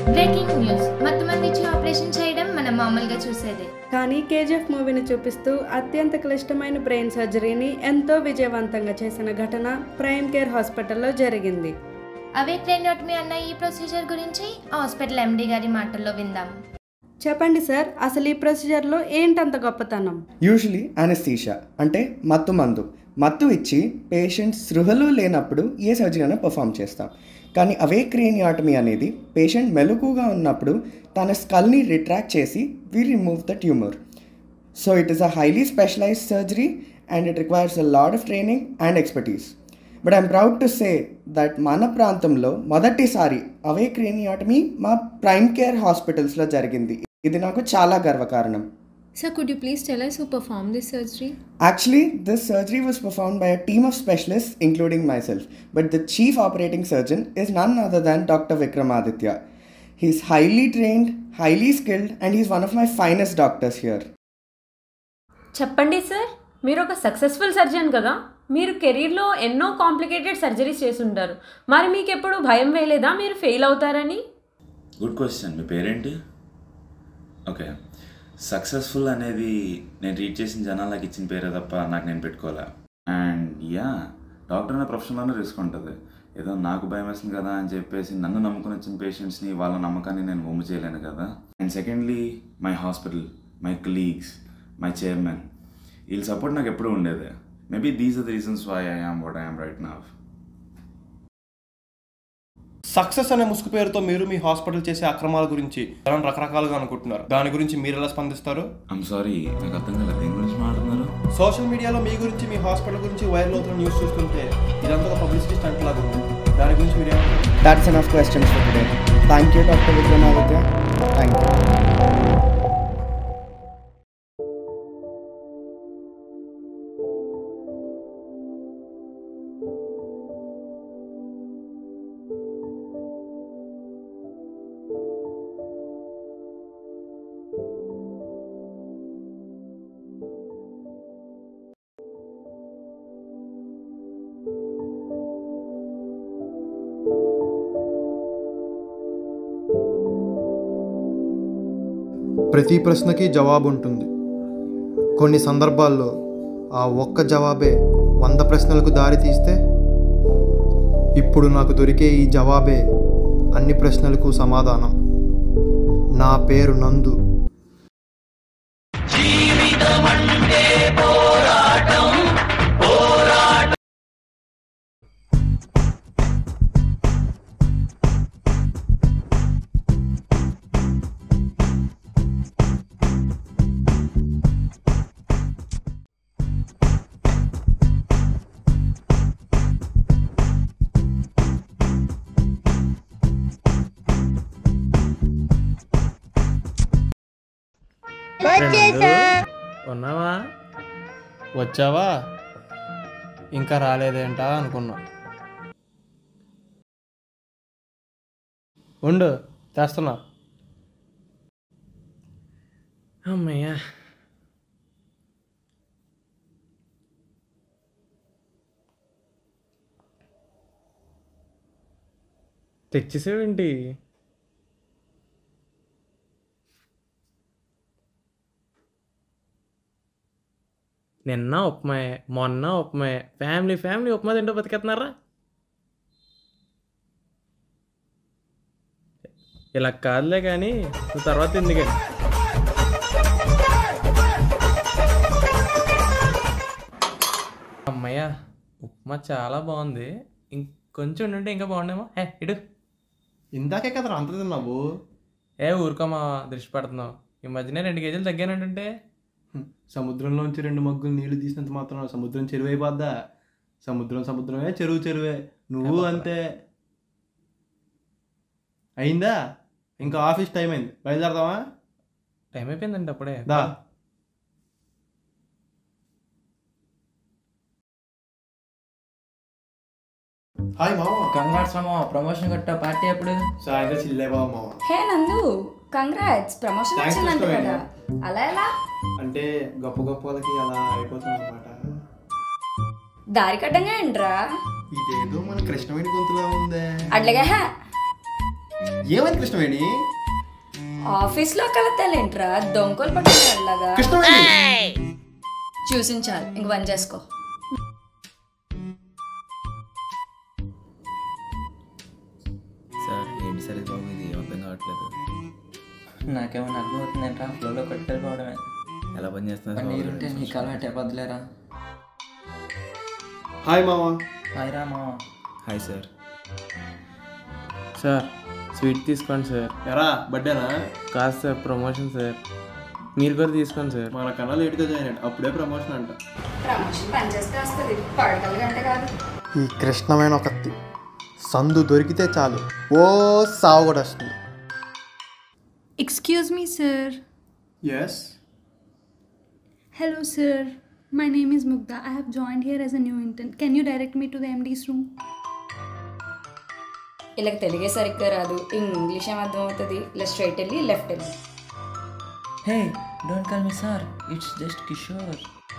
Breaking news మత్తుమంది ఇచ్చి operation చేయడం మనం మామూలుగా చూసేదే కానీ కేజీఎఫ్ మూవీని చూపిస్తూ అత్యంత క్లిష్టమైన బ్రెయిన్ సర్జరీని ఎంతో విజయవంతంగా చేసిన ఘటన ప్రైమ్ కేర్ హాస్పిటల్లో జరిగింది అవే క్రేనియోటమీ అన్న ఈ ప్రొసీజర్ గురించి హాస్పిటల్ ఎండి గారి మాటల్లో విందాం చెప్పండి సార్ అసలు ఈ ప్రొసీజర్లో ఏంటంత గొప్పతనం యూజువలీ అనస్థీషియా అంటే మత్తు మందు మత్తు ఇచ్చి పేషెంట్ సృహలో లేనప్పుడు ఏ సర్జరీ అయినా పర్ఫామ్ చేస్తాం కానీ అవే క్రేనియాటమీ అనేది పేషెంట్ మెలకుగా ఉన్నప్పుడు తన స్కల్ని రిట్రాక్ట్ చేసి we remove the tumour so it is a highly specialised surgery and it requires a lot of training and expertise but I'm proud to say that మన ప్రాంతంలో మొదటిసారి అవే క్రేనియాటమీ మా ప్రైమ్ కేర్ హాస్పిటల్స్లో జరిగింది ఇది నాకు చాలా గర్వకారణం Sir, could you please tell us who performed this surgery? Actually, this surgery was performed by a team of specialists, including myself. But the chief operating surgeon is none other than Dr. Vikramaditya. He's highly trained, highly skilled, and he's one of my finest doctors here. చెప్పండి sir మీరు ఒక successful surgeon కదా మీరు కెరీర్లో ఎన్నో complicated surgeries చేసుంటారు మరి మీకు ఎప్పుడు భయం వేయలేదా మీరు ఫెయిల్ అవుతారని గుడ్ క్వశ్చన్ మీ పేరేంటి ఓకే సక్సెస్ఫుల్ అనేది నేను రీడ్ చేసిన జనాలకు ఇచ్చిన పేరే తప్ప నాకు నేను పెట్టుకోలే అండ్ యా డాక్టర్ అనే ప్రొఫెషన్లోనే రిస్క్ ఉంటుంది ఏదో నాకు భయం వేస్తుంది కదా అని చెప్పేసి నన్ను నమ్ముకుని వచ్చిన పేషెంట్స్ని వాళ్ళ నమ్మకాన్ని నేను ఒమ్ము చేయలేను కదా and secondly my hospital my colleagues my chairman వీళ్ళ సపోర్ట్ నాకు ఎప్పుడూ ఉండేది maybe these are the reasons why I am what I'm right నా సక్సెస్ అనే ముసుగు పేరుతో మీరు మీ హాస్పిటల్ చేసే అక్రమాల గురించి జనం రకరకాలుగా అనుకుంటున్నారు దాని గురించి మీరు ఎలా స్పందిస్తారు ఐమ్ సారీ నాకు అర్థం కాలేదు దేని గురించి మాట్లాడుతున్నారు సోషల్ మీడియాలో మీ గురించి మీ హాస్పిటల్ గురించి వైరల్ అవుతున్న న్యూస్ చూస్తుంటే ఇదంతా ఒక పబ్లిసిటీ స్టంట్ లాగా ఉంది దాని గురించి మీరు ఏమంటారు That's enough questions for today. Thank you, Dr. Vikramaditya. Thank you. ప్రతి ప్రశ్నకి జవాబు ఉంటుంది కొన్ని సందర్భాల్లో ఆ ఒక్క జవాబే వంద ప్రశ్నలకు దారి తీస్తే ఇప్పుడు నాకు దొరికే ఈ జవాబే అన్ని ప్రశ్నలకు సమాధానం నా పేరు నందు ఉన్నావా వచ్చావా ఇంకా రాలేదేంటా అనుకున్నా ఉండు తెస్తున్నా అమ్మయ్యా తెచ్చేసావేంటి నిన్న ఉప్మాయే మొన్న ఉప్మాయే ఫ్యామిలీ ఫ్యామిలీ ఉప్మా తింటూ బతికేస్తున్నారా ఇలా కాదులే కానీ నువ్వు తర్వాత ఎందుకని అమ్మయ్య ఉప్మా చాలా బాగుంది ఇంకొంచెం ఉంటే ఇంకా బాగుండేమో ఏ ఇటు ఇందాకే కదా అంత తిన్నావు ఏ ఊరుకోమా దృష్టి పెడుతున్నావు ఈ మధ్యనే రెండు కేజీలు తగ్గానంటుంటే సముద్రంలోంచి రెండు మగ్గులు నీళ్లు తీసినంత మాత్రం సముద్రం చెరువు అయిపోద్దా సముద్రం సముద్రమే చెరువు చెరువే నువ్వు అంతే అయిందా ఇంకా ఆఫీస్ టైం అయింది బయలుదేరదామా టైం అయిపోయిందండి అప్పుడే దా హాయ్ మామ కంగ్రాట్స్ మామ ప్రమోషన్ కొట్ట పార్టీ ఎప్పుడు సాయంత్రం చిల్లే బావ మామ హే నందు కంగ్రాట్స్ ప్రమోషన్ Thanks, వచ్చిందంట Krishణ. కదా అలా ఎలా అంటే గొప్ప గొప్ప వాళ్ళకి అలా అయిపోతుంది అనమాట దారి కట్టంగా ఏంట్రా ఇదేదో మన కృష్ణవేణి గొంతులా ఉందే అట్లాగా హే. ఏమైంది కృష్ణవేణి ఆఫీస్లో కలతాలేంట్రా దొంగలు పట్టుకునేలాగా కృష్ణవేణి చూసించాలి ఇంక పని చేసుకో సార్ ఏంటి సార్ ఇది బాబు ఇది ఏం అర్థం కావట్లేదు నాకేమైనా అర్థం అవుతుందంటే ఆ ఫ్లోలో కొట్టుకెళ్ళిపోవడమే ఎలా పని చేస్తున్నారు నీరుంటే నీకు అలవాటే వదిలేరా హాయ్ మావా హాయ్ రా మామ హాయ్ సార్ సార్ స్వీట్ తీసుకోండి సార్ ఎరా బర్త్డేనా కాదు సార్ ప్రమోషన్ సార్ మీరు కూడా తీసుకోండి సార్ మన కన్నా లేట్గా జాయిన్ అయ్యాడు అప్పుడే ప్రమోషన్ అంట ప్రమోషన్ పని చేస్తే వస్తుంది పడగల గంట కాదు ఈ కృష్ణమైన ఒకత్తి సందు దొరికితే చాలు ఓ సావు కూడా వస్తుంది Excuse me, sir. Yes Hello, sir. My name is Mugda. I have joined here as a new intern. Can you direct me to the MD's room? ఇలా తెలుగే సరిగ్గా రాదు ఇంగ్లీష్ ఏం అర్థం అవుతుంది ఇలా స్ట్రైట్ వెళ్ళి లెఫ్ట్ వెళ్ళి hey don't call me sir it's just Kishore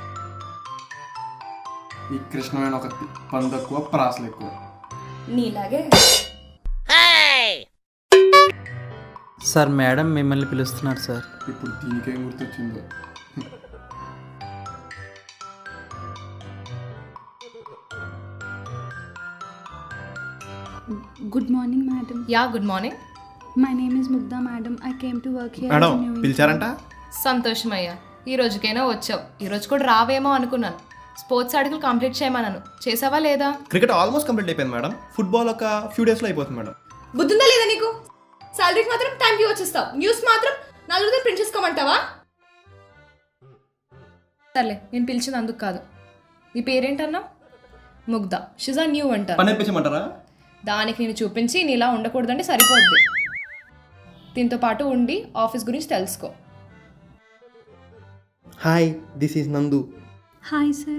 ఈ కృష్ణమైన ఒకత్తి పని తక్కువ ప్రాసలు ఎక్కువ నీలాగే సార్ మేడం మిమ్మల్ని పిలుస్తున్నారు సార్ ఇప్పుడు దీనికేం గుర్తొచ్చిందో Good morning, madam. Ya good morning My name is Mugda, madam. I came to work here as madam a new intern. పిలిచారంట సంతోషం అయ్యా ఈ రోజుకైనా వచ్చావు ఈ రోజు కూడా రావేమో అనుకున్నాను స్పోర్ట్స్ ఆర్టికల్ కంప్లీట్ చేయమన్నాను చేసావా లేదా క్రికెట్ ఆల్మోస్ట్ కంప్లీట్ అయిపోయింది మేడం ఫుట్బాల్ ఒక ఫ్యూ డేస్లో అయిపోతుంది మేడం బుద్ధుందా లేదా నీకు సాలరీకి మాత్రం టైంకి వచ్చేస్తావు న్యూస్ మాత్రం నలుగురితో ప్రింట్ చేసుకోమంటావా సర్లే నేను పిలిచింది అందుకు కాదు నీ పేరేంటన్నా ముగ్ధ షిజా న్యూ అంటారు పని నేర్పించమంటారా దానికి నేను చూపించి నీలా ఉండకూడదంటే సరిపోద్ది దీంతో పాటు ఉండి ఆఫీస్ గురించి తెలుసుకో hi this is Nandu Hi, sir.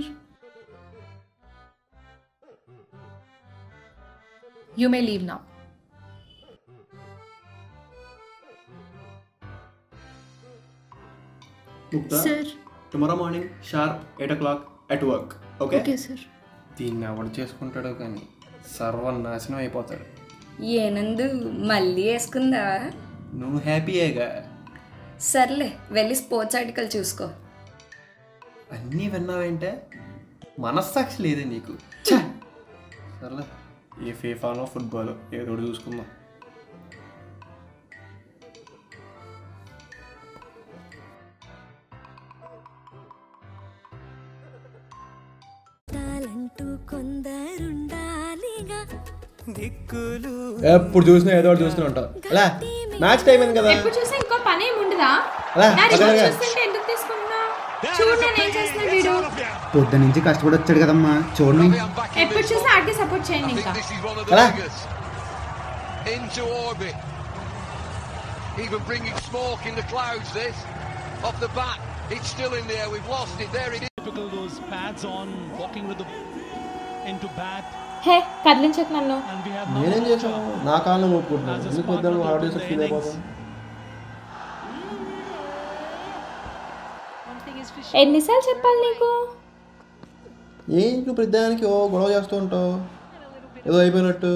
You may leave నా Sir. Tomorrow morning sharp eight o'clock at work okay Okay, sir. దీన్ని ఎవడు చేసుకుంటాడో కానీ సర్వనాశనం అయిపోతాడు ఏనందు మళ్ళీ వేసుకుందా నువ్వు హ్యాపీయేగా సర్లే వెళ్ళి స్పోర్ట్స్ ఆర్టికల్ చూసుకో అన్నీ విన్నావేంటే మనస్సాక్షి లేదే నీకు ఛ! సర్లే ఏ ఫీఫానో ఫుట్బాల్ ఏదో ఒకటి చూసుకుందాం ఎప్పుడు చూసినా ఏదో ఒకటి చూస్తూనే ఉంటావు అలా మ్యాచ్ టైం అయింది కదా ఎప్పుడు చూసి ఇంకో పని ఏమి ఉండదా అలా, నా రిమోట్ పక్కనగా. చూస్తుంటే ఎందుకు తీసుకున్నా చూడు నేను ఏం చేస్తున్నా వీడు పొద్దు నుంచి కష్టపడి వచ్చాడు కదమ్మా చూడండి ఎప్పుడు చూసినా ఆడికి సపోర్ట్ చేయండి ఇంకా అలా into orbit. Even bringing smoke in the clouds, this. Off the bat, it's still in there. We've lost it. There it is. Typical those pads on, walking with the into bat. హే కదిలించకు నన్ను నేనేం చేశాను నా కాలం ఒప్పుకుంటున్నాను ఎందుకు వద్దాను holidays feel అయిపోతాను ఎన్నిసార్లు చెప్పాలి నీకు ఏంటి నువ్వు ప్రతిదానికి ఓ గొడవ చేస్తూ ఉంటావు ఏదో అయిపోయినట్టు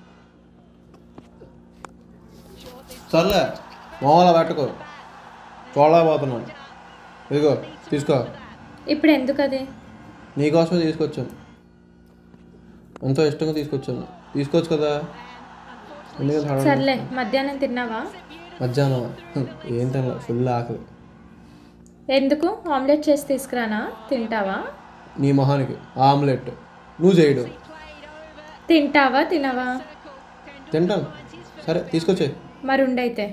సర్లే మోహలా పెట్టుకో చూడలేకపోతున్నాను ఇదిగో తీసుకో ఇప్పుడు ఎందుకు అది నీకోసమే తీసుకొచ్చాను ఎంతో ఇష్టంగా తీసుకొచ్చాను తీసుకోవచ్చు కదా ఎందుకంటే హడావిడి. సర్లే మధ్యాహ్నం తిన్నావా మధ్యాహ్నం హ్మ్, ఏం తినలే ఫుల్ ఆకలి ఎందుకు ఆమ్లెట్ చేసి తీసుకురానా తింటావా నీ మొహానికి ఆమ్లెట్ నువ్వు చేయడు తింటావా తినవా తింటాను సరే తీసుకొచ్చే మరి ఉండైతే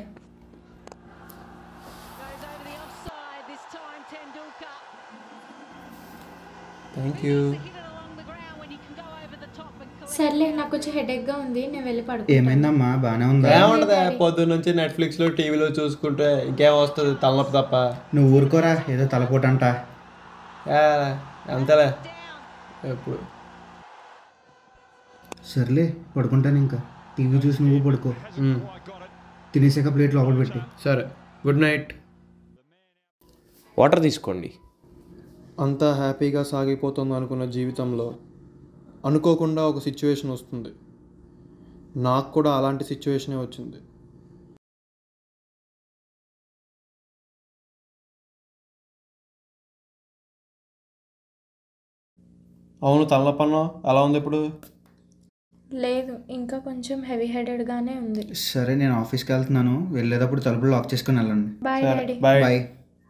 థ్యాంక్ యూ సర్లే నాకు కొంచెం హెడేక్గా ఉంది నేను వెళ్ళి పడుకో ఏమైందమ్మా బాగానే ఉందా ఏముంటదా పొద్దున్న నుంచి నెట్ఫ్లిక్స్లో టీవీలో చూసుకుంటే ఇంకేం వస్తుంది తలనొప్పి తప్ప నువ్వు ఊరుకోరా ఏదో తలపోటంట ఏ, అంతేలే ఎప్పుడు సర్లే పడుకుంటాను ఇంకా టీవీ చూసి నువ్వు పడుకో తినేసాక ప్లేట్ లోపల పెట్టి సరే గుడ్ నైట్ వాటర్ తీసుకోండి అంతా హ్యాపీగా సాగిపోతుంది అనుకున్న జీవితంలో అనుకోకుండా ఒక సిచ్యువేషన్ వస్తుంది నాకు కూడా అలాంటి సిచ్యువేషనే వచ్చింది అవును తలనొప్పి అన్నావు ఎలా ఉంది ఇప్పుడు లేదు ఇంకా కొంచెం హెవీ హెడెడ్గానే ఉంది సరే నేను ఆఫీస్కి వెళ్తున్నాను వెళ్ళేటప్పుడు తలుపులు లాక్ చేసుకుని వెళ్ళండి బాయ్ సరే, డాడీ బాయ్. బాయ్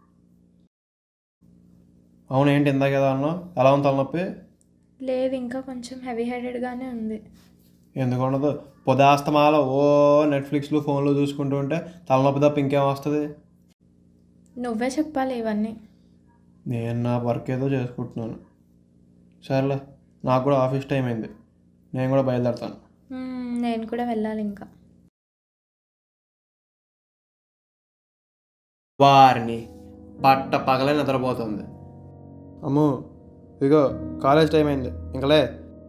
అవును ఏంటి ఇందాక కదా అన్నావు ఎలా ఉంది తలనొప్పి లేదు ఇంకా కొంచెం హెవీ హెడెడ్గానే ఉంది ఎందుకు ఉండదు పొదాస్తమాల ఓ నెట్ఫ్లిక్స్లో ఫోన్లో చూసుకుంటూ ఉంటే తలనొప్పి తప్ప ఇంకేం వస్తుంది నువ్వే చెప్పాలి ఇవన్నీ నేను నా వర్క్ ఏదో చేసుకుంటున్నాను సరేలే నాకు కూడా ఆఫీస్ టైం అయింది నేను కూడా బయలుదేరుతాను మ్మ్, నేను కూడా వెళ్ళాలి ఇంకా వారిని పట్ట పగలే నిద్రపోతుంది అమ్ము ఇదిగో కాలేజ్ టైం అయింది ఇంకలే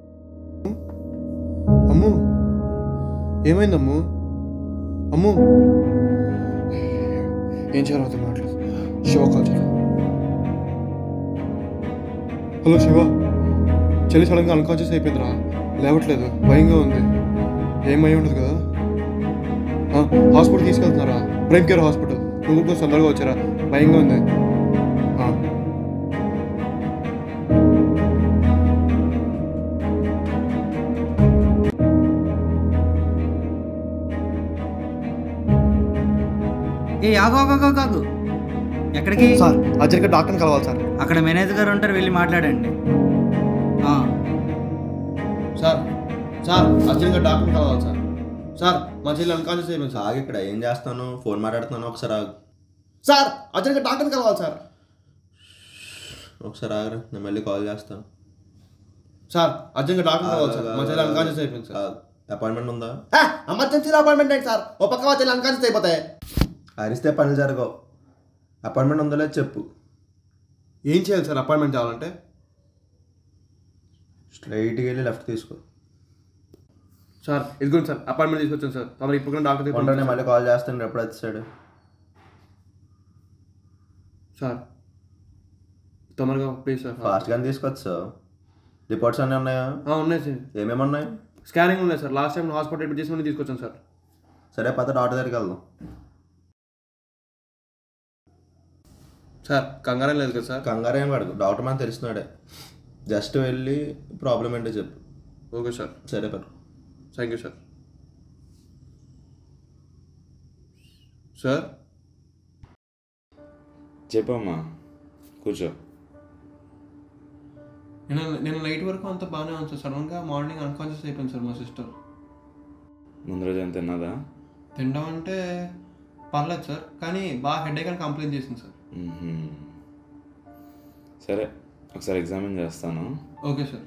అమ్ము ఏమైంది అమ్ము అమ్ము ఏం చేయాలో అర్థం కావట్లేదు శివ కాల్ చేయాలి హలో శివ చెల్లి సడన్గా అన్కాన్షియస్ అయిపోయిందిరా లేవట్లేదు భయంగా ఉంది ఏమై ఉండదు కదా ఆ, హాస్పిటల్ తీసుకెళ్తున్నారా ప్రైమ్ కేర్ హాస్పిటల్ నువ్వు కూడా తొందరగా వచ్చారా భయంగా ఉంది ఆ. ఏ ఆగు ఆగు ఆగు, ఆగు ఆగు ఎక్కడికి సార్ అర్జెంట్గా డాక్టర్ని కలవాలి సార్ అక్కడ మేనేజర్ గారు ఉంటారు వెళ్ళి మాట్లాడండి ఆ, సార్ సార్ అర్జెంట్గా డాక్టర్ని కలవాలి సార్ సార్ మా చెల్లి అన్కాన్షియస్ అయిపోయింది సార్ ఆగి ఇక్కడ ఏం చేస్తాను ఫోన్ మాట్లాడుతున్నాను ఒకసారి ఆగు సార్ అర్జెంట్గా డాక్టర్ని కలవాలి సార్ ఒకసారి ఆగరా నేను మళ్ళీ కాల్ చేస్తాను సార్ అర్జెంట్గా డాక్టర్ని కలవాలి సార్ మా చెల్లి అన్కాన్షియస్ అయిపోయింది సార్ అపాయింట్మెంట్ ఉందా ఎమర్జెన్సీలో అపాయింట్మెంట్ ఏంటి సార్ ఓ పక్క మా చెల్లి అన్కాన్షియస్ అయిపోతాయి అరిస్తే పనులు జరగవు అపాయింట్మెంట్ ఉందో లేదో చెప్పు ఏం చేయాలి సార్ అపాయింట్మెంట్ కావాలంటే స్ట్రైట్కి వెళ్ళి లెఫ్ట్ తీసుకో సార్ ఇదిగోండి సార్ అపాయింట్మెంట్ తీసుకొచ్చాను సార్ తమరు ఇప్పుడు కూడా డాక్టర్ దగ్గరికి ఉండండి పంపించండి. మళ్ళీ కాల్ చేస్తాను ఎప్పుడు వచ్చాడు సార్ తొందరగా ప్లీజ్ సార్ ఫాస్ట్గానే తీసుకొచ్చు రిపోర్ట్స్ అన్నీ ఉన్నాయా ఆ, ఉన్నాయి సార్ ఏమేమి ఉన్నాయి స్కానింగ్ ఉన్నాయి sir last time hospital admit చేసి తీసుకొచ్చాను సార్ సరే పద డాక్టర్ దగ్గరికి వెళ్దాం సార్ కంగారేం లేదు కదా సార్ కంగారు ఏం పడదు డాక్టర్ మనకు తెలిసినాడే జస్ట్ వెళ్ళి ప్రాబ్లం ఏంటో చెప్పు ఓకే సార్ సరే పద థ్యాంక్ యూ సార్ సార్ చెప్పమ్మా కూర్చో నేను నేను నైట్ వరకు అంతా బాగానే ఉంది సార్ సడన్గా మార్నింగ్ అన్కాన్షియస్ అయిపోయింది సార్ మా సిస్టర్ ముందు రోజు ఏం తిన్నదా తినడం అంటే పర్లేదు సార్ కానీ బాగా హెడేక్ అని కంప్లైంట్ చేసింది సార్ మ్మ్హ్మ్. సరే ఒకసారి ఎగ్జామిన్ చేస్తాను ఓకే సార్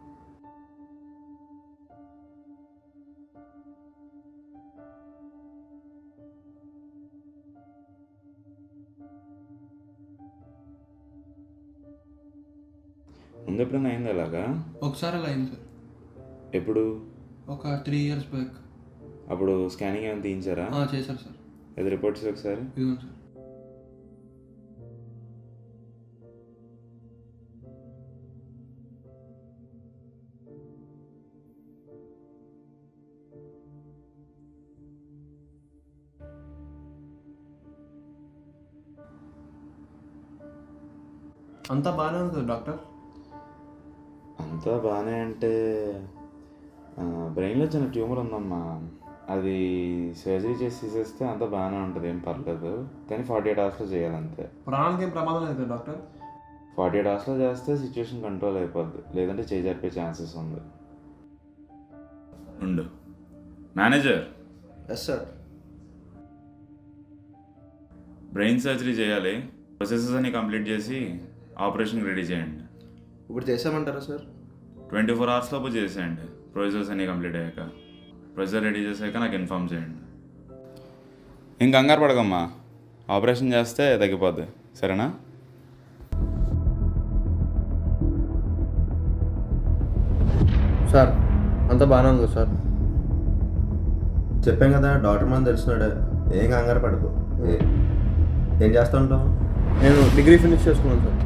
ముందు ఎప్పుడైనా అయింది అలాగా ఒకసారి అలా అయింది సార్ ఎప్పుడు ఒక త్రీ ఇయర్స్ బ్యాక్ అప్పుడు స్కానింగ్ ఏమైనా తీయించారా చేశారు సార్ ఏది రిపోర్ట్స్ ఒకసారి ఇదిగోండి సార్ అంతా బాగానే ఉంది కదా డాక్టర్ అంతా బాగానే అంటే బ్రెయిన్లో చిన్న ట్యూమర్ ఉందమ్మా అది సర్జరీ చేసి తీసేస్తే అంతా బాగానే ఉంటుంది ఏం పర్లేదు కానీ ఫార్టీ ఎయిట్ అవర్స్లో చేయాలంతే ప్రాణానికి ఏం ప్రమాదం లేదు కదా డాక్టర్ ఫార్టీ ఎయిట్ అవర్స్లో చేస్తే సిచ్యువేషన్ కంట్రోల్ అయిపోద్ది లేదంటే చేయి జరిపే ఛాన్సెస్ ఉంది ఉండు manager yes sir brain surgery చేయాలి ప్రొసెసెస్ అన్ని కంప్లీట్ చేసి ఆపరేషన్ రెడీ చేయండి ఇప్పుడు చేసామంటారా సార్ ట్వంటీ ఫోర్ అవర్స్ లోపు చేసేయండి ప్రొసెసర్స్ అన్ని కంప్లీట్ అయ్యాక ప్రొసెసర్ రెడీ చేసాక నాకు ఇన్ఫామ్ చేయండి ఏం కంగారు పడకమ్మా ఆపరేషన్ చేస్తే తగ్గిపోద్ది సరేనా సార్ అంతా బాగానే ఉంది కదా సార్ చెప్పాం కదా డాక్టర్ మనం తెలిసినాడే ఏం కంగారు పడకు ఏ- ఏం చేస్తా ఉంటావు నేను డిగ్రీ ఫినిష్ చేసుకున్నాను సార్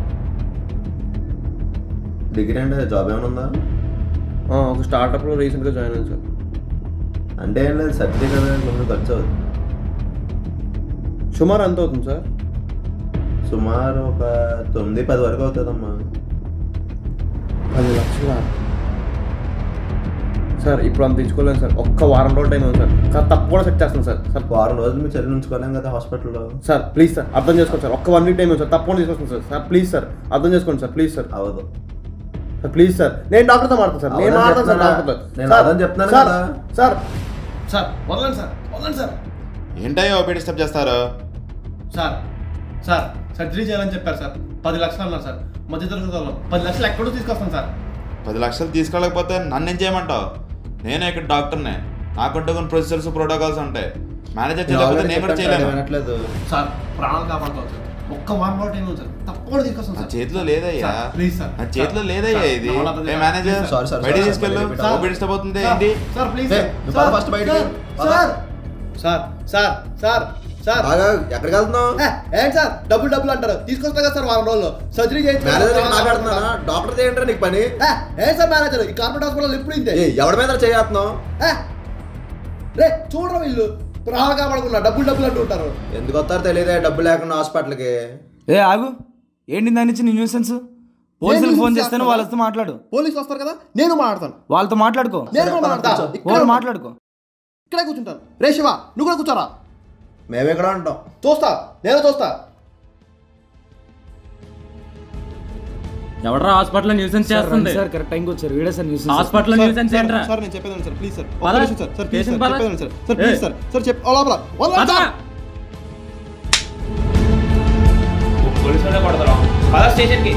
డిగ్రీ అంటే జాబ్ ఏమైనా ఉందా ఆ, ఒక స్టార్టప్లో రీసెంట్గా జాయిన్ అయ్యాను సార్ అంటే ఏం లేదు సర్టిఫికేట్ కదా ముందు ఖర్చు అవుతుంది సుమారు ఎంత అవుతుంది సార్ సుమారు ఒక తొమ్మిది పది వరకు అవుతుందమ్మా పది లక్షల సార్ ఇప్పుడు అంత తీసుకోలేను సార్ ఒక్క వారం రోజులు టైం ఉంది సార్ సార్ తప్పకుండా సెట్ చేస్తాను సార్ సార్ వారం రోజులు మీ చెల్లి ఉంచుకోలేం కదా హాస్పిటల్లో సార్ ప్లీజ్ సార్ అర్థం చేసుకోండి సార్ ఒక్క వన్ వీక్ టైం ఉంది సార్ తప్పకుండా తీసుకొస్తాను సార్ సార్ ప్లీజ్ సార్ అర్థం చేసుకోండి సార్ ప్లీజ్ సార్ అవదు సార్ ప్లీజ్ సార్ నేను డాక్టర్తో మాట్లాడతాను సార్ నేను అవునని మాట్లాడతాను సార్ చెప్తున్నా. డాక్టర్తో నేను సార్, అర్థం చెప్తున్నాను సార్, కదా. సార్ సార్ వదలండి సార్ వదలండి సార్ ఏంటయ్యో ఓపీ డిస్టర్బ్ చేస్తారు సార్ సార్ సర్జరీ చేయాలని చెప్పారు సార్ పది లక్షలు అన్నారు సార్ మధ్య తరగతి వాళ్ళం పది లక్షలు ఎక్కడో తీసుకొస్తాను సార్ పది లక్షలు తీసుకెళ్ళకపోతే నన్ను ఏం చేయమంటావు నేనే ఇక్కడ డాక్టర్నే నాకుంటూ కొన్ని ప్రొసీజర్స్ ప్రోటోకాల్స్ ఉంటాయి మేనేజర్ చేయలేకపోతే నేను కూడా చేయలేను వినట్లేదు సార్ ప్రాణాలు కాపాడుకోవాలి సార్ ఒక్క వారం రోజులు టైం ఉంది సార్ తప్పకుండా తీసుకొస్తాను నా సార్ చేతిలో లేదయ్యా సార్, ప్లీజ్ సార్ నా చేతిలో లేదయ్యా సార్, ఇది నా వల్ల అర్థం ఏ కాదు. Manager please sir. బయట సార్, తీసుకెళ్ళు సార్, ఓపీ డిస్టర్బ్ అవుతుంది సార్, ఏంటి సార్ ప్లీజ్ ఏ, సార్. నువ్వు పద ఫస్ట్ బయటికి. పద. Sir sir sir sir sir బాగా ఎక్కడికి వెళ్తున్నావు ఏంటి సార్ డబ్బులు డబ్బులు అంటారు తీసుకొస్తా కదా సార్ వారం రోజులు సర్జరీ చేయించి మేనేజర్ మాట్లాడుతున్నానా డాక్టర్ ఏంటంటే నీకు పని ఏ సార్ మేనేజర్ ఈ కార్పొరేట్ హాస్పిటల్ ఎప్పుడు ఇంతే ఏ, ఎవడి మీద చేస్తున్నావు రే చూడరా వీళ్ళు ప్రాణాలు కాపాడుకున్నా డబ్బులు డబ్బులు అంటూ ఉంటారు ఎందుకు వస్తారో తెలియదే డబ్బు లేకుండా హాస్పిటల్కి ఏ ఆగు ఏంటి దాని నుంచి నీ న్యూసెన్స్ పోలీసులకు ఫోన్ చేస్తాను వాళ్ళతో మాట్లాడు పోలీసులు వస్తారు కదా నేను మాట్లాడతాను వాళ్ళతో మాట్లాడుకో నేను కూడా మాట్లాడతా ఇక్కడ వాళ్ళు మాట్లాడుకో ఇక్కడే కూర్చుంటాను రే శివ నువ్వు కూడా కూర్చోరా మేము ఎక్కడ ఉంటాం చూస్తా నేను చూస్తా ఎవడరా హాస్పిటల్ న్యూసెన్స్ చేస్తుంది సార్ కరెక్ట్ టైంకి వచ్చారు వీడే సార్ న్యూస్ హాస్పిటల్ న్యూసెన్స్ ఏంట్రా సార్ నేను చెప్పేదాన్ని సార్ ప్లీజ్ సార్ పద. ఒక్క నిమిషం sir sir please sir station పద. చెప్పేదాన్ని సార్ సార్ ప్లీజ్ ఏయ్. సార్ సార్ చెప్ ఓ లోపల వదలండి పద. సార్ పోలీసు వాళ్ళే కొడతారు పద స్టేషన్కి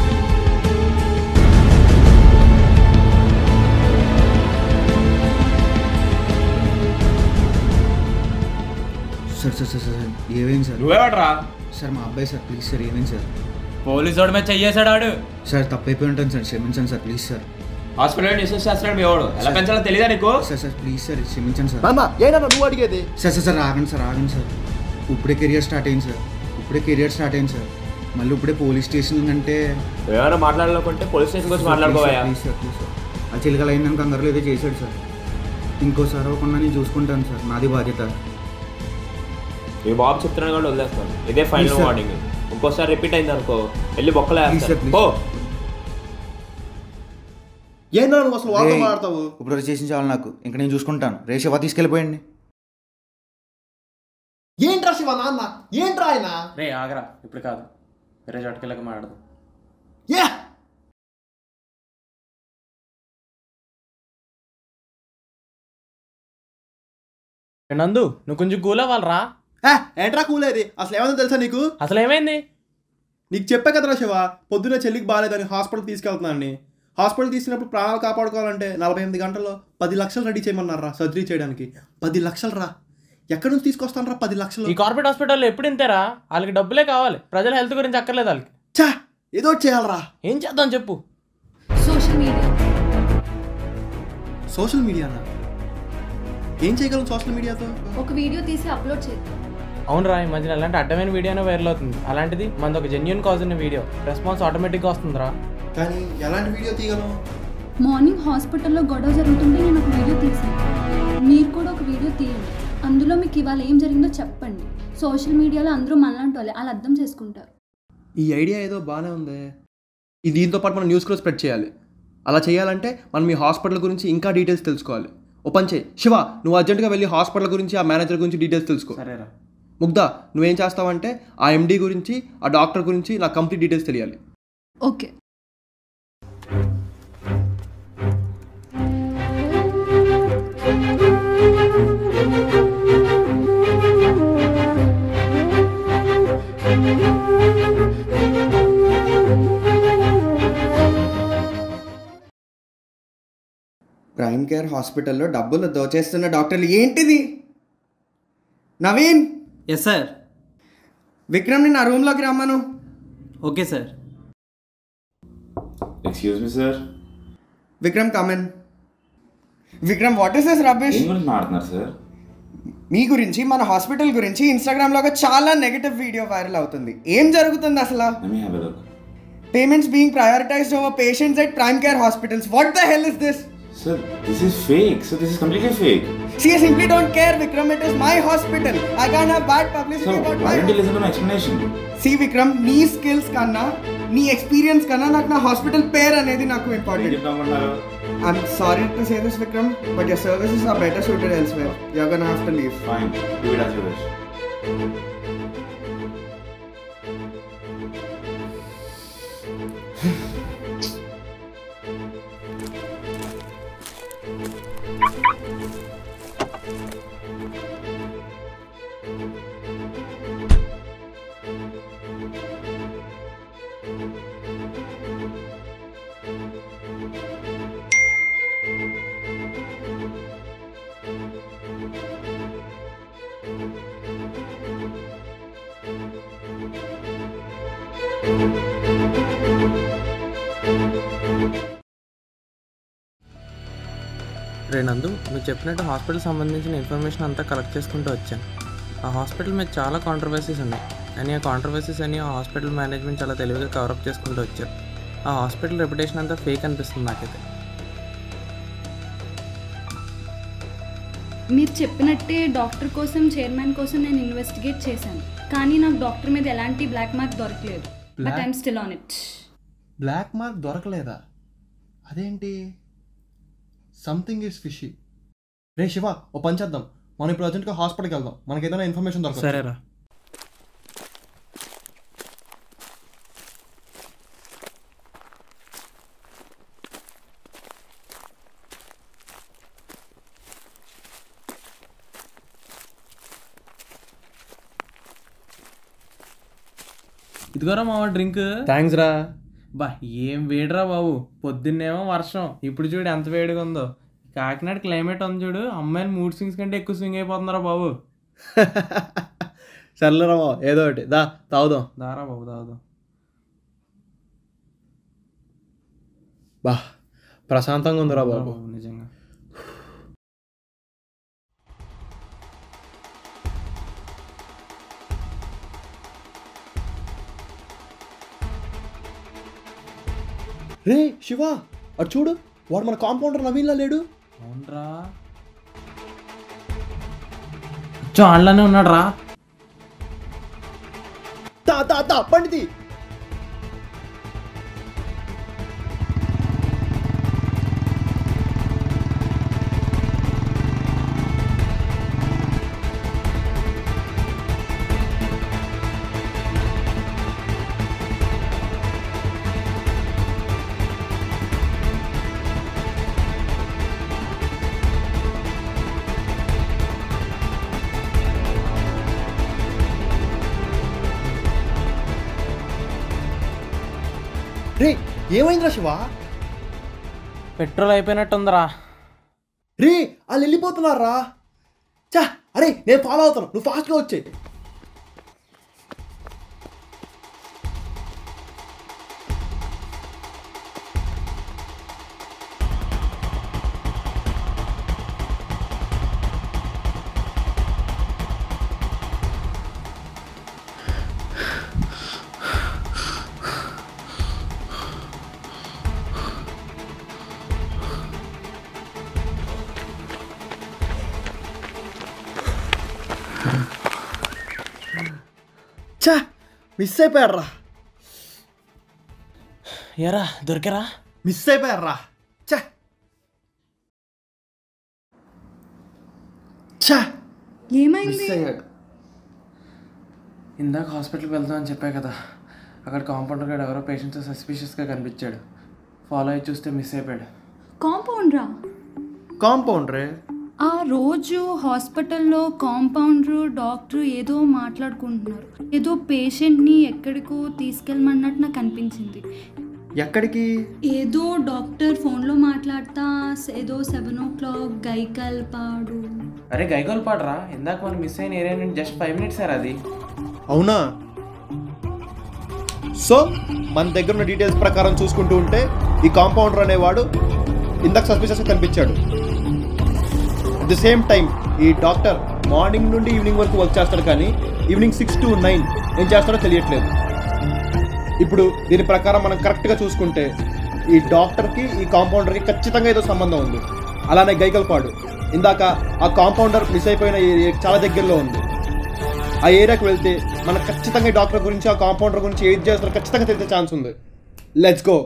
సార్ సార్ సార్ సార్ ఏమైంది సార్ నువ్వేవాడరా సార్ మా అబ్బాయి సార్ ప్లీజ్ సార్ ఏమైంది సార్ పోలీసు వాడి మీద చెయ్యేశాడు ఆడు సార్ తప్పైపోయి ఉంటాను సార్ క్షమించండి sir please sir hospital nuisance చేస్తున్నాడు మీ వాడు ఎలా పెంచాలో తెలియదా నీకు సార్ సార్ ప్లీజ్ సార్ క్షమించండి సార్ నాన్న ఏనన్నా నువ్వు అడిగేది సార్ సార్ సార్ ఆగండి సార్ ఆగండి సార్ ఇప్పుడే కెరియర్ స్టార్ట్ అయింది సార్ ఇప్పుడే కెరియర్ స్టార్ట్ అయింది సార్ మళ్ళీ ఇప్పుడే పోలీస్ స్టేషన్ అంటే ఏమైనా మాట్లాడాలనుకుంటే పోలీస్ స్టేషన్ గురించి మాట్లాడుకోవా ప్లీజ్ సార్ ప్లీజ్ సార్ ఆ చిలకలు అయిందని కంగారులో ఏదో చేశాడు సార్ ఇంకోసారి అవ్వకుండా నేను చూసుకుంటాను సార్ నాది బాధ్యత మీ బాబు చెప్తున్నాను కూడా వదిలేస్తాను ఇదే ఫైనల్ Please, sir. వార్నింగ్ ఇంకోసారి రిపీట్ అయింది అనుకో వెళ్ళి బొక్కలే Please, sir, please. ఓ ఏంటన్నా నువ్వు అసలు వాళ్ళతో రేయ్, మాట్లాడతావు ఇప్పుడు చేసిన చాలు నాకు ఇంకా నేను చూసుకుంటాను రే శివ తీసుకెళ్ళిపోయండి ఏంట్రా శివ నాన్న ఏంట్రా ఆయన రే ఆగరా ఇప్పుడు కాదు వేరే చోటుకెళ్ళక మాట్లాడదు యా నందు నువ్వు కొంచెం కూల్ అవ్వాలరా ఏ, ఏంట్రా కూలేది అసలు ఏమైందో తెలుసా నీకు అసలు ఏమైంది నీకు చెప్పా కదరా శివ పొద్దున్న చెల్లికి బాగాలేదని హాస్పిటల్ తీసుకెళ్తున్నాను హాస్పిటల్ తీసుకున్నప్పుడు ప్రాణాలు కాపాడుకోవాలంటే నలభై ఎనిమిది గంటల్లో పది లక్షలు రెడీ చేయమన్నారా సర్జరీ చేయడానికి పది లక్షలు రా ఎక్కడి నుంచి తీసుకొస్తాను రా పది లక్షలు ఈ కార్పొరేట్ హాస్పిటల్లో ఎప్పుడు ఇంతేరా వాళ్ళకి డబ్బులే కావాలి ప్రజల హెల్త్ గురించి అక్కర్లేదు వాళ్ళకి చా ఏదో ఒకటి చేయాలరా ఏం చేద్దాం చెప్పు సోషల్ మీడియా సోషల్ మీడియానా ఏం చేయగలం సోషల్ మీడియాతో ఒక వీడియో తీసి అప్లోడ్ చేద్దాం అవునరా ఈ మధ్యన అలాంటి అడ్డమైన వీడియోనే వైరల్ అవుతుంది అలాంటిది మనది ఒక జెన్యున్ కాజ్ ఉన్న వీడియో రెస్పాన్స్ ఆటోమేటిక్గా వస్తుందిరా కానీ ఎలాంటి వీడియో తీయగలం మార్నింగ్ హాస్పిటల్లో గొడవ జరుగుతుంటే నేను ఒక వీడియో తీసాను మీరు కూడా ఒక వీడియో తీయండి అందులో మీకు ఇవాళ ఏం జరిగిందో చెప్పండి సోషల్ మీడియాలో అందరూ మనలాంటి వాళ్ళే వాళ్ళు అర్థం చేసుకుంటారు ఈ ఐడియా ఏదో బాగానే ఉంది ఈ దీంతో పాటు మనం న్యూస్ కూడా స్ప్రెడ్ చేయాలి అలా చేయాలంటే మనం ఈ హాస్పిటల్ గురించి ఇంకా డీటెయిల్స్ తెలుసుకోవాలి ఓ పని చేయి శివ నువ్వు అర్జెంటుగా వెళ్ళి హాస్పిటల్ గురించి ఆ మేనేజర్ గురించి డీటెయిల్స్ తెలుసుకో సరేరా ముగ్ధా నువ్వేం చేస్తావంటే ఆ ఎండి గురించి ఆ డాక్టర్ గురించి నాకు కంప్లీట్ డీటెయిల్స్ తెలియాలి ఓకే ప్రైమ్ కేర్ హాస్పిటల్లో డబ్బులు దోచేస్తున్న డాక్టర్లు ఏంటిది నవీన్ ఎస్ సార్ విక్రమ్ని నా రూమ్లోకి రమ్మను okay sir excuse me sir Vikram come on Vikram what is this rubbish ఏం గురించి మాట్లాడుతున్నారు సార్ మీ గురించి మన హాస్పిటల్ గురించి ఇన్స్టాగ్రామ్లో ఒక చాలా నెగటివ్ వీడియో వైరల్ అవుతుంది ఏం జరుగుతుంది అసలు Let me have a look. Payments being prioritised over patients at prime care hospitals what the hell is this Sir, this is fake. Sir, this is completely fake. See, I simply don't care, Vikram. It is my hospital. I can't have bad publicity Sir, about why my didn't you listen to my explanation? See, Vikram, నీ skills కన్నా నీ experience కన్నా నాకు నా hospital పేరు అనేది నాకు important I'm sorry to say this Vikram but your services are better suited elsewhere you gonna have to leave fine do it as you wish రే నందు నువ్వు చెప్పినట్టు హాస్పిటల్ సంబంధించిన ఇన్ఫర్మేషన్ అంతా కలెక్ట్ చేసుకుంటూ వచ్చాను ఆ హాస్పిటల్ మీద చాలా కాంట్రవర్సీస్ ఉన్నాయి కానీ ఆ కాంట్రవర్సీస్ అని ఆ హాస్పిటల్ మేనేజ్మెంట్ చాలా తెలివిగా కవరప్ చేసుకుంటూ వచ్చారు ఆ హాస్పిటల్ రెప్యుటేషన్ అంతా ఫేక్ అనిపిస్తుంది నాకైతే మీరు చెప్పినట్టే డాక్టర్ కోసం చైర్మన్ కోసం నేను ఇన్వెస్టిగేట్ చేశాను కానీ నాకు డాక్టర్ మీద ఎలాంటి బ్లాక్ మార్క్ దొరకలేదు but Black- I'm still on it black mark దొరకలేదా అదేంటి సంథింగ్ ఈస్ ఫిషీ రే శివ ఓ పని చేద్దాం మనం ఇప్పుడు అర్జెంట్గా హాస్పిటల్కి వెళ్దాం మనకి ఏదైనా ఇన్ఫర్మేషన్ దొరకదు సరేరా ఇదిగోరా మావా డ్రింక్ థ్యాంక్స్ రా బా ఏం వేడిరా బాబు పొద్దున్నేమో వర్షం ఇప్పుడు చూడు ఎంత వేడిగా ఉందో కాకినాడ క్లైమేట్ ఉంది చూడు అమ్మాయిని మూడ్ స్వింగ్స్ కంటే ఎక్కువ స్వింగ్ అయిపోతున్నారా బాబు సర్లేరా బావ, ఏదో ఒకటి దా తాగుదాం దారా బాబు తాగుదాం బా ప్రశాంతంగా ఉందిరా బాబు నిజంగా రే శివ అటు చూడు వాడు మన కాంపౌండర్ నవీన్లా లేడు అవునరా చో ఆన్లోనే ఉన్నాడు రా తా తా తా పండితి రే ఏమైందిరా శివ పెట్రోల్ అయిపోయినట్టుందిరా రే వాళ్ళు వెళ్ళిపోతున్నారా చా అరే నేను ఫాలో అవుతాను నువ్వు ఫాస్ట్గా వచ్చేయి చా మిస్ అయిపోయారా ఏరా దొరికారా మిస్ అయిపోయారా చా చా ఏమైంది మిస్ అయ్యాడు ఇందాక హాస్పిటల్కి వెళ్దాం అని చెప్పా కదా అక్కడ కాంపౌండర్ గారు ఎవరో పేషెంట్స్ సస్పిషియస్గా కనిపించాడు ఫాలో అయ్యి చూస్తే మిస్ అయిపోయాడు కాంపౌండరా కాంపౌండరే ఆ రోజు హాస్పిటల్లో కాంపౌండర్ డాక్టర్ ఏదో మాట్లాడుకుంటున్నారు ఏదో పేషెంట్ని ఎక్కడికో తీసుకెళ్ళమన్నట్టు నాకు అనిపించింది ఎక్కడికి ఏదో డాక్టర్ ఫోన్లో మాట్లాడతా ఏదో సెవెన్ ఓ క్లాక్ గైకల్ పాడు అరే గైగోల్ పాడరా ఇందాక మనం మిస్ అయిన ఏరియా నుండి జస్ట్ ఫైవ్ మినిట్స్ సార్ అది అవునా సో మన దగ్గర ఉన్న డీటెయిల్స్ ప్రకారం చూసుకుంటూ ఉంటే ఈ కాంపౌండర్ అనేవాడు ఇందాక సస్పిషియస్గా కనిపించాడు అట్ ది సేమ్ టైం ఈ డాక్టర్ మార్నింగ్ నుండి ఈవినింగ్ వరకు వర్క్ చేస్తాడు కానీ ఈవినింగ్ సిక్స్ టు నైన్ ఏం చేస్తాడో తెలియట్లేదు ఇప్పుడు దీని ప్రకారం మనం కరెక్ట్గా చూసుకుంటే ఈ డాక్టర్కి ఈ కాంపౌండర్కి ఖచ్చితంగా ఏదో సంబంధం ఉంది అలానే గైకల్పాడు ఇందాక ఆ కాంపౌండర్ మిస్ అయిపోయిన ఏరియా చాలా దగ్గరలో ఉంది ఆ ఏరియాకి వెళ్తే మనకు ఖచ్చితంగా ఈ డాక్టర్ గురించి ఆ కాంపౌండర్ గురించి ఏది చేస్తారో ఖచ్చితంగా తెలిసే ఛాన్స్ ఉంది లెట్స్ గో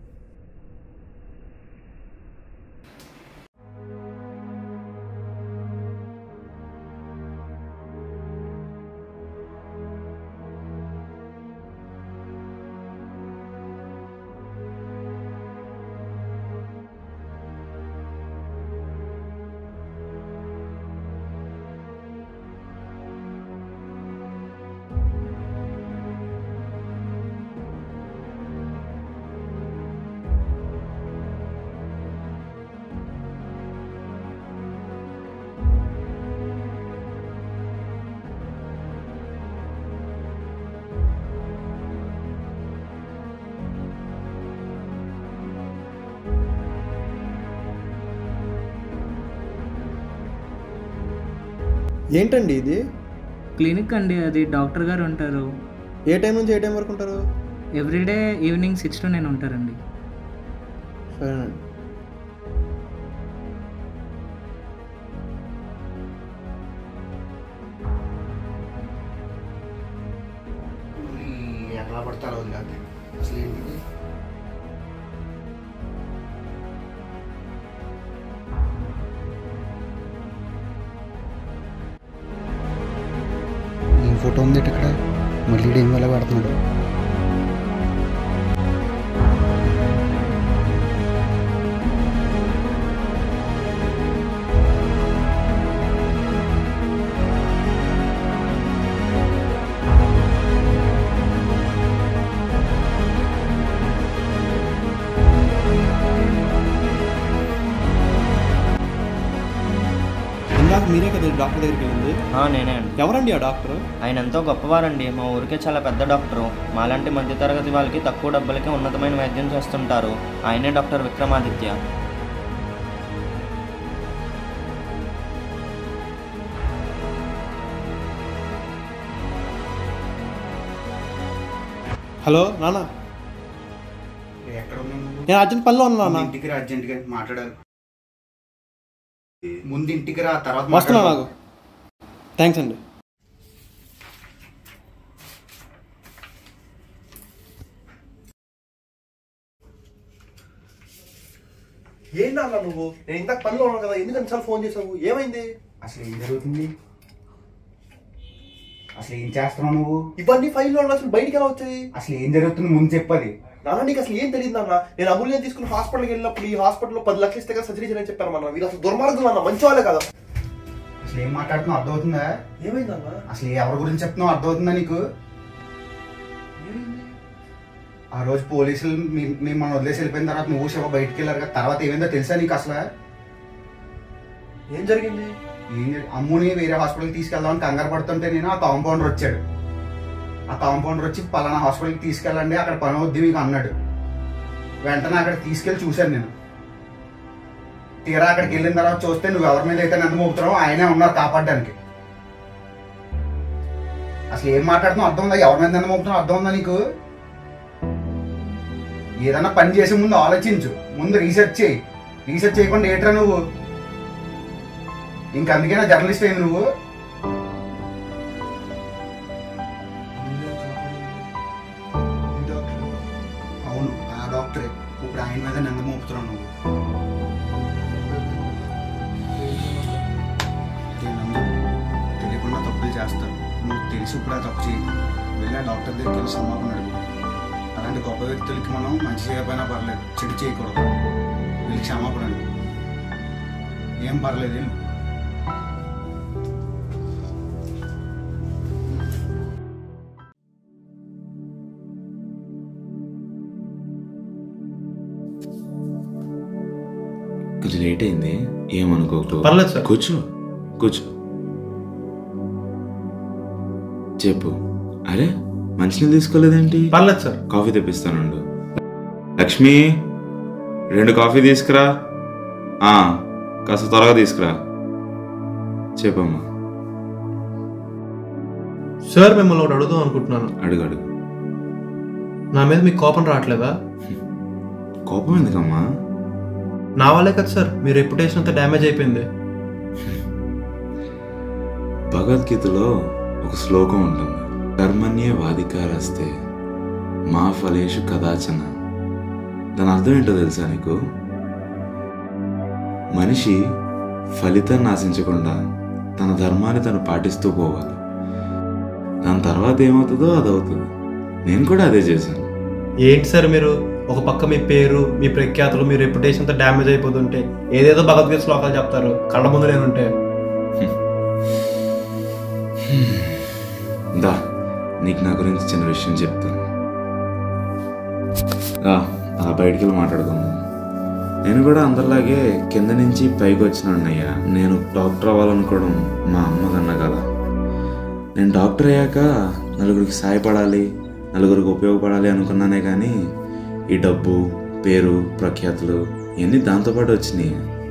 ఏంటండి ఇది క్లినిక్ అండి అది డాక్టర్ గారు ఉంటారు ఏ టైం నుంచి ఏ టైం వరకు ఉంటారు every day evening six to nine ఉంటారండి సరేనండి ఎట్లా పడతారో వదిలేద్దాం. అసలు ఏంటిది ఈ ఫోటో ఉంది ఇక్కడ మళ్ళీ ఏం వల్ల పెడుతున్నాడు ఇందాక మీరే కదా డాక్టర్ దగ్గరికి వెళ్ళింది నేనే అండి ఎవరండి ఆ డాక్టర్ ఆయన ఎంతో గొప్పవారండి మా ఊరికే చాలా పెద్ద డాక్టరు మాలాంటి మధ్యతరగతి వాళ్ళకి తక్కువ డబ్బులకి ఉన్నతమైన వైద్యం చేస్తుంటారు ఆయనే డాక్టర్ విక్రమాదిత్య హలో నాన్న ఎక్కడ ఉన్నావు నువ్వు? నేను అర్జెంట్ పనిలో ఉన్నా నాన్న ముందు ఇంటికి రా అర్జెంట్గా మాట్లాడాలి ముందు ఇంటికి రా తర్వాత వస్తున్నా మాట్లాడదాం. నాకు థ్యాంక్స్ అండి ఏంటన్నా నువ్వు నేను ఇందాక పనిలో ఉన్నాను కదా ఎందుకు అన్నిసార్లు ఫోన్ చేసావు ఏమైంది అసలు ఏం జరుగుతుంది అసలు ఏం చేస్తున్నావు నువ్వు ఇవన్నీ ఫైల్లో ఉన్న అసలు బయటికి ఎలా వచ్చాయి అసలు ఏం జరుగుతుంది ముందు చెప్పది నాన్న నీకు అసలు ఏం తెలియదు నాన్న నేను అమూల్యం తీసుకుని హాస్పిటల్కి వెళ్ళినప్పుడు ఈ హాస్పిటల్లో పది లక్షలు ఇస్తే కదా సర్జరీ చేయని చెప్పారు మన మీరు అసలు దుర్మార్గం అన్న మంచి వాళ్ళే కదా అసలు ఏం మాట్లాడుతున్నావు అర్థమవుతుందా ఏమైందన్నా అసలు ఎవరి గురించి చెప్తున్నావు అర్థమవుతుందా నీకు ఆ రోజు పోలీసులు మీ- మేము మనం వదిలేసి వెళ్ళిపోయిన తర్వాత నువ్వు శివ బయటికి వెళ్ళారు కదా తర్వాత ఏమైందో తెలుసా నీకు అసలు ఏం జరిగింది ఏం జరి- అమ్ముని వేరే హాస్పిటల్కి తీసుకెళ్దామని కంగారు పడుతుంటే నేను ఆ కాంపౌండర్ వచ్చాడు ఆ కాంపౌండర్ వచ్చి పలానా హాస్పిటల్కి తీసుకెళ్ళండి అక్కడ పని అవుద్ది మీకు అన్నాడు వెంటనే అక్కడ తీసుకెళ్ళి చూశాను నేను తీరా అక్కడికి వెళ్ళిన తర్వాత చూస్తే నువ్వు ఎవరి మీద అయితే నన్ను మోపుతున్నావు ఆయనే ఉన్నారు కాపాడడానికి అసలు ఏం మాట్లాడుతున్నావు అర్థం ఉందా ఎవరి మీద నన్ను మోపుతున్నావు అర్థం ఉందా నీకు ఏదన్నా పని చేసే ముందు ఆలోచించు ముందు రీసెర్చ్ చేయి రీసెర్చ్ చేయకుండా ఏట్రా నువ్వు ఇంక అందుకేనా జర్నలిస్ట్ అయింది నువ్వు అవును ఆ డాక్టరే ఇప్పుడు ఆయన మీద నింద మోపుతున్నావు నువ్వు ఏ నందు, తెలియకుండా తప్పులు చేస్తావు నువ్వు తెలిసి ఇప్పుడు ఆ తప్పు చేయి వెళ్ళి ఆ డాక్టర్ దగ్గరికి వెళ్ళి క్షమాపణ అడుగు అలాంటి గొప్ప వ్యక్తులకి మనం మంచి చేయకపోయినా పర్లేదు చెడు చేయకూడదు వెళ్ళి క్షమాపణ అడుగు ఏం పర్లేదు వెళ్ళు. కొంచెం లేట్ అయింది ఏమనుకోకు పర్లేదు సార్. కూర్చో కూర్చో చెప్పు అరే మంచినీళ్ళు తీసుకోలేదేంటి పర్లేదు సార్ కాఫీ తెప్పిస్తానుండు లక్ష్మి రెండు కాఫీ తీసుకురా ఆ, కాస్త త్వరగా తీసుకురా చెప్పమ్మా సార్ మిమ్మల్ని ఒకటి అడుగుదాం అనుకుంటున్నాను అడుగు అడుగు నా మీద మీకు కోపం రావట్లేదా కోపం ఎందుకమ్మా నా వల్లే కదా సార్ మీ రెప్యుటేషన్ అంతా డ్యామేజ్ అయిపోయింది భగవద్గీతలో ఒక శ్లోకం ఉంటుంది కర్మణ్యే వాదికారస్తే మా ఫలేషు కదాచన దాని అర్థం ఏంటో తెలుసా నీకు మనిషి ఫలితాన్ని ఆశించకుండా తన ధర్మాన్ని తను పాటిస్తూ పోవాలి దాని తర్వాత ఏమవుతుందో అది అవుతుంది నేను కూడా అదే చేశాను ఏంటి సార్ మీరు ఒక పక్క మీ పేరు మీ ప్రఖ్యాతులు మీ రెప్యుటేషన్ అంతా డ్యామేజ్ అయిపోతుంటే ఏదేదో భగవద్గీత శ్లోకాలు చెప్తారు కళ్ళ ముందు నేనుంటే దా నీకు నా గురించి చిన్న విషయం చెప్తాను రా అలా బయటికి వెళ్ళి మాట్లాడుకుందాం నేను కూడా అందరిలాగే కింద నుంచి పైకి వచ్చిన అన్నయ్య నేను డాక్టర్ అవ్వాలనుకోవడం మా అమ్మ కన్నా కదా నేను డాక్టర్ అయ్యాక నలుగురికి సాయపడాలి నలుగురికి ఉపయోగపడాలి అనుకున్నానే కానీ ఈ డబ్బు పేరు ప్రఖ్యాతులు ఇవన్నీ దాంతోపాటు వచ్చినాయి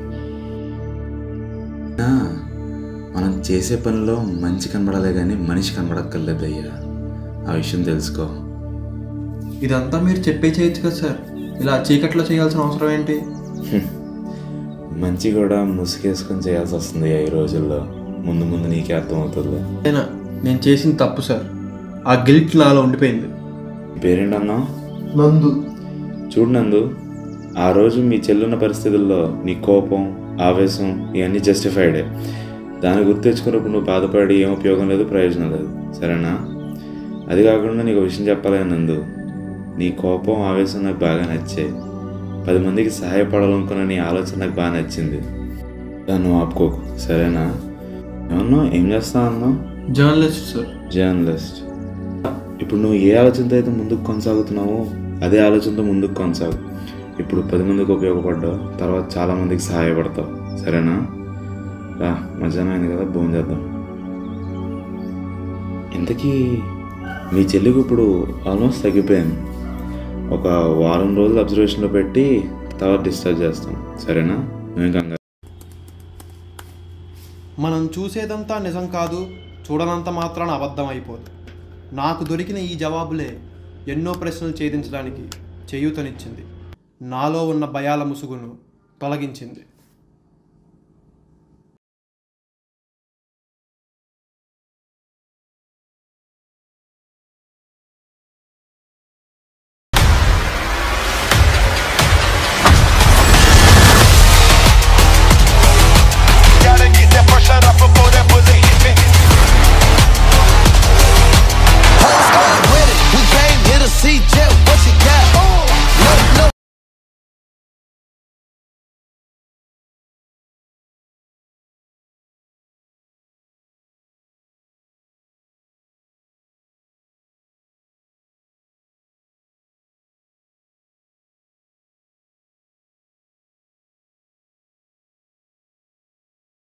ఆ, మనం చేసే పనిలో మంచి కనబడాలే కానీ మనిషి కనబడక్కర్లేదు అయ్యా ఆ విషయం తెలుసుకో ఇదంతా మీరు చెప్పే చేయొచ్చు కదా సార్ ఇలా చీకట్లో చేయాల్సిన అవసరం ఏంటి హ్మ్. మంచి కూడా ముసుగేసుకొని చేయాల్సి వస్తుంది ఈ రోజుల్లో ముందు ముందు నీకే అర్థమవుతుంది అయినా నేను చేసింది తప్పు సార్ ఆ గిల్ట్ నాలో ఉండిపోయింది పేరేంటన్నా నందు చూడు నందు ఆ రోజు మీ చెల్లున్న పరిస్థితుల్లో నీ కోపం ఆవేశం ఇవన్నీ జస్టిఫైడే దాన్ని గుర్తు తెచ్చుకున్నప్పుడు నువ్వు బాధపడి ఏం ఉపయోగం లేదు ప్రయోజనం లేదు సరేనా అది కాకుండా నీకు ఒక విషయం చెప్పాలి నందు నీ కోపం ఆవేశం నాకు బాగా నచ్చాయి పది మందికి సహాయపడాలనుకున్న నీ ఆలోచన నాకు బాగా నచ్చింది దాన్ని ఆపుకోకు సరేనా ఏమన్నా ఏం చేస్తా అన్నావు జర్నలిస్ట్ సార్ జర్నలిస్ట్ ఇప్పుడు నువ్వు ఏ ఆలోచనతో అయితే ముందుకు కొనసాగుతున్నావో అదే ఆలోచనతో ముందుకు కొనసాగు ఇప్పుడు పది మందికి ఉపయోగపడ్డావు తర్వాత చాలా మందికి సహాయపడతావు సరేనా రా మధ్యాహ్నం అయింది కదా భోజనం చేద్దాం ఇంతకీ మీ చెల్లికి ఇప్పుడు ఆల్మోస్ట్ తగ్గిపోయాను ఒక వారం రోజులు అబ్జర్వేషన్లో పెట్టి తర్వాత డిశ్చార్జ్ చేస్తాం సరేనా మేము కంగారు మనం చూసేదంతా నిజం కాదు చూడనంత మాత్రాన అబద్ధం అయిపోదు నాకు దొరికిన ఈ జవాబులే ఎన్నో ప్రశ్నలు ఛేదించడానికి చేయూతనిచ్చింది నాలో ఉన్న భయాల ముసుగును తొలగించింది